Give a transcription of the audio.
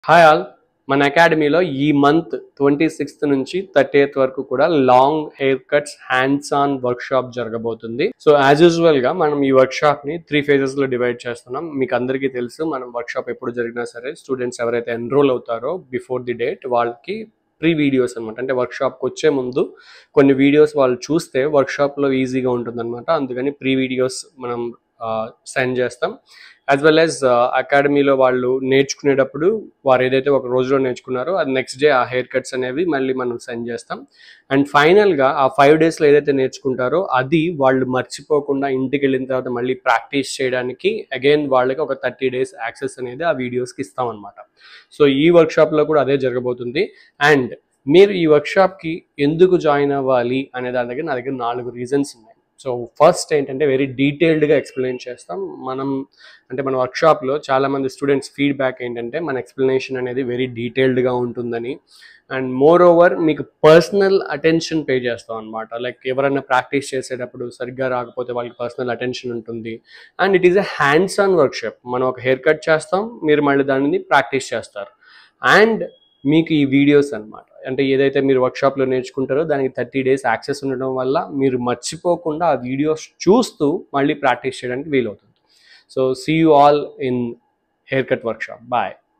hi all మన అకాడమీలో ఈ మంత్ ట్వంటీ సిక్స్త్ నుంచి థర్టీ ఎయిత్ వరకు కూడా long haircuts hands on workshop జరగబోతుంది సో యాజ్ యూజువల్ గా మనం ఈ వర్క్ షాప్ ని త్రీ ఫేజెస్ లో డివైడ్ చేస్తున్నాం మీకు అందరికీ తెలుసు మనం వర్క్ షాప్ ఎప్పుడు జరిగినా సరే స్టూడెంట్స్ ఎవరైతే ఎన్రోల్ అవుతారో బిఫోర్ ది డేట్ వాళ్ళకి ప్రీ వీడియోస్ అనమాట అంటే వర్క్ షాప్కి వచ్చే ముందు కొన్ని వీడియోస్ వాళ్ళు చూస్తే వర్క్ షాప్లో ఈజీగా ఉంటుందన్నమాట అందుకని ప్రీ వీడియోస్ మనం సెండ్ చేస్తాం యాజ్ వెల్ యాజ్ అకాడమీలో వాళ్ళు నేర్చుకునేటప్పుడు వారు ఏదైతే ఒక రోజులో నేర్చుకున్నారో అది నెక్స్ట్ డే ఆ హెయిర్ కట్స్ అనేవి మళ్ళీ మనం సెండ్ చేస్తాం అండ్ ఫైనల్గా ఆ ఫైవ్ డేస్లో ఏదైతే నేర్చుకుంటారో అది వాళ్ళు మర్చిపోకుండా ఇంటికి వెళ్ళిన తర్వాత మళ్ళీ ప్రాక్టీస్ చేయడానికి అగైన్ వాళ్ళకి ఒక థర్టీ డేస్ యాక్సెస్ అనేది ఆ వీడియోస్కి ఇస్తాం అనమాట సో ఈ వర్క్షాప్లో కూడా అదే జరగబోతుంది అండ్ మీరు ఈ వర్క్షాప్కి ఎందుకు జాయిన్ అవ్వాలి అనే దాని దగ్గర నా దగ్గర నాలుగు రీజన్స్ ఉన్నాయి సో ఫస్ట్ ఏంటంటే వెరీ డీటెయిల్డ్గా ఎక్స్ప్లెయిన్ చేస్తాం మనం అంటే మన వర్క్షాప్లో చాలామంది స్టూడెంట్స్ ఫీడ్బ్యాక్ ఏంటంటే మన ఎక్స్ప్లెనేషన్ అనేది వెరీ డీటెయిల్డ్గా ఉంటుందని అండ్ మోర్ ఓవర్ మీకు పర్సనల్ అటెన్షన్ పే చేస్తాం అనమాట లైక్ ఎవరైనా ప్రాక్టీస్ చేసేటప్పుడు సరిగ్గా రాకపోతే వాళ్ళకి పర్సనల్ అటెన్షన్ ఉంటుంది and it is a hands on workshop మనం ఒక హెయిర్ కట్ చేస్తాం మీరు మళ్ళీ దానిని ప్రాక్టీస్ చేస్తారు అండ్ మీకు ఈ వీడియోస్ అన్నమాట అంటే ఏదైతే మీరు వర్క్షాప్లో నేర్చుకుంటారో దానికి థర్టీ డేస్ యాక్సెస్ ఉండడం వల్ల మీరు మర్చిపోకుండా ఆ వీడియోస్ చూస్తూ మళ్ళీ ప్రాక్టీస్ చేయడానికి వీలవుతుంది so see you all in haircut workshop bye